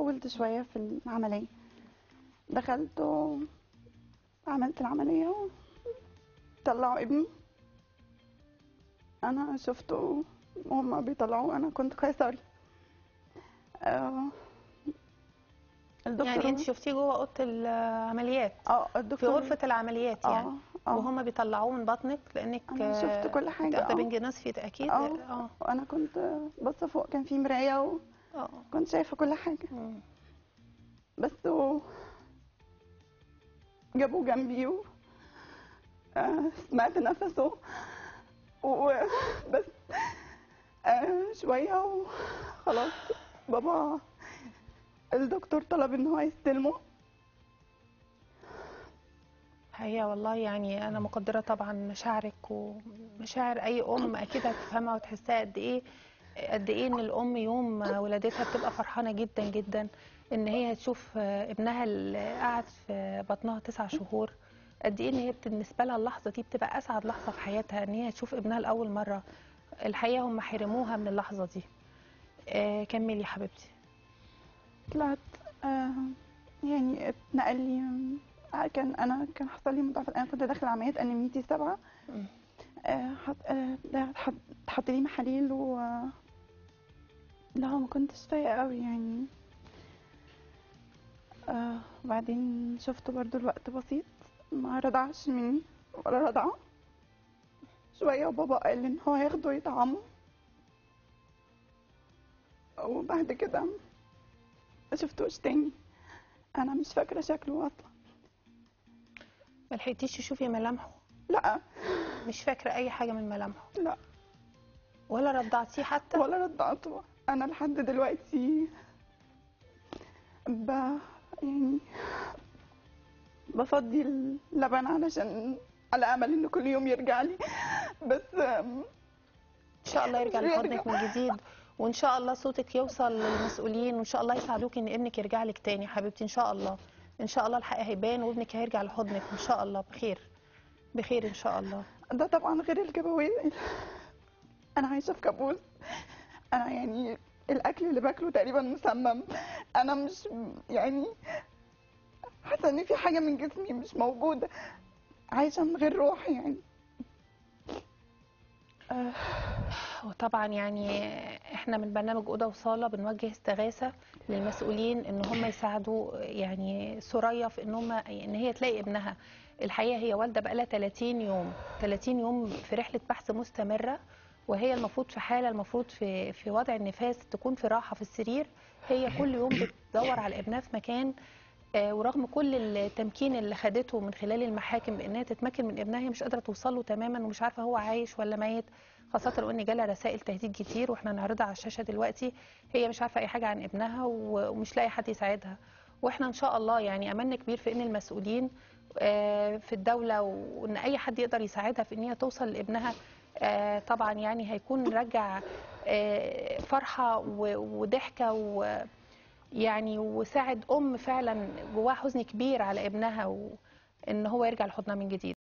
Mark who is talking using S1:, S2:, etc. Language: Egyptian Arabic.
S1: طولت شويه في العمليه دخلت وعملت العمليه طلعوا ابني انا شفته وهم بيطلعوه انا كنت قيصري آه، الدكتور
S2: يعني انت شفتيه جوه اوضه العمليات
S1: اه
S2: في
S1: الدكتور
S2: غرفه العمليات يعني
S1: اه اه
S2: وهم بيطلعوه من بطنك لانك
S1: أنا شفت كل حاجة،
S2: ده
S1: آه.
S2: بنج نصفي ده اكيد
S1: اه
S2: اه
S1: وانا كنت باصه فوق كان في مرايه
S2: اه
S1: وكنت شايفه كل حاجه
S2: مم.
S1: بس و... جابوه جنبي و... آه، سمعت نفسه و... بس آه، شوية وخلاص بابا الدكتور طلب ان هو يستلمه
S2: هي والله يعني انا مقدره طبعا مشاعرك ومشاعر اي ام اكيد هتفهمها وتحسها قد ايه قد ايه ان الام يوم ولادتها بتبقى فرحانه جدا جدا ان هي تشوف ابنها اللي قعد في بطنها تسع شهور قد ايه ان هي بالنسبه لها اللحظه دي بتبقى اسعد لحظه في حياتها ان هي تشوف ابنها لاول مره الحقيقه هم حرموها من اللحظه دي آه، كملي يا حبيبتي
S1: طلعت آه، يعني اتنقل لي آه، كان انا كان حصل لي مضاعفات انا كنت داخله عمليات انيميتي سبعه
S2: مم.
S1: آه، حط آه، ده حط حط لي محاليل و لا ما كنتش فايقه قوي يعني آه وبعدين شفته برضو الوقت بسيط ما رضعش مني ولا رضعه شويه وبابا قال ان هو هياخده يطعمه وبعد كده ما شفتوش تاني انا مش فاكره شكله اصلا
S2: ما لحقتيش تشوفي ملامحه
S1: لا
S2: مش فاكره اي حاجه من ملامحه
S1: لا
S2: ولا رضعتيه حتى
S1: ولا رضعته انا لحد دلوقتي ب يعني بفضي اللبن علشان على امل ان كل يوم يرجع لي بس أم،
S2: ان شاء الله يرجع
S1: مش
S2: لحضنك
S1: هيرجع.
S2: من جديد وان شاء الله صوتك يوصل للمسؤولين وان شاء الله يساعدوكي ان ابنك يرجع لك تاني يا حبيبتي ان شاء الله ان شاء الله الحق هيبان وابنك هيرجع لحضنك ان شاء الله بخير بخير ان شاء الله
S1: ده طبعا غير الكابوس انا عايشه في كابوس انا يعني الاكل اللي باكله تقريبا مسمم انا مش يعني حاسه ان في حاجه من جسمي مش موجوده عايشه من غير روح يعني آه،
S2: وطبعا يعني احنا من برنامج اوضه وصاله بنوجه استغاثه للمسؤولين ان هم يساعدوا يعني سوريا في ان هم ان هي تلاقي ابنها الحقيقه هي والده بقالها 30 يوم 30 يوم في رحله بحث مستمره وهي المفروض في حاله المفروض في في وضع النفاس تكون في راحه في السرير هي كل يوم بتدور على ابنها في مكان آه، ورغم كل التمكين اللي خدته من خلال المحاكم بانها تتمكن من ابنها هي مش قادره توصل له تماما ومش عارفه هو عايش ولا ميت خاصه لو ان جالها رسائل تهديد كتير واحنا هنعرضها على الشاشه دلوقتي هي مش عارفه اي حاجه عن ابنها و- ومش لاقي حد يساعدها واحنا ان شاء الله يعني املنا كبير في ان المسؤولين آه، في الدوله وان اي حد يقدر يساعدها في ان هي توصل لابنها آه، طبعا يعني هيكون رجع آه، فرحه و- وضحكه و يعني وساعد ام فعلا جواها حزن كبير على ابنها وان هو يرجع لحضنها من جديد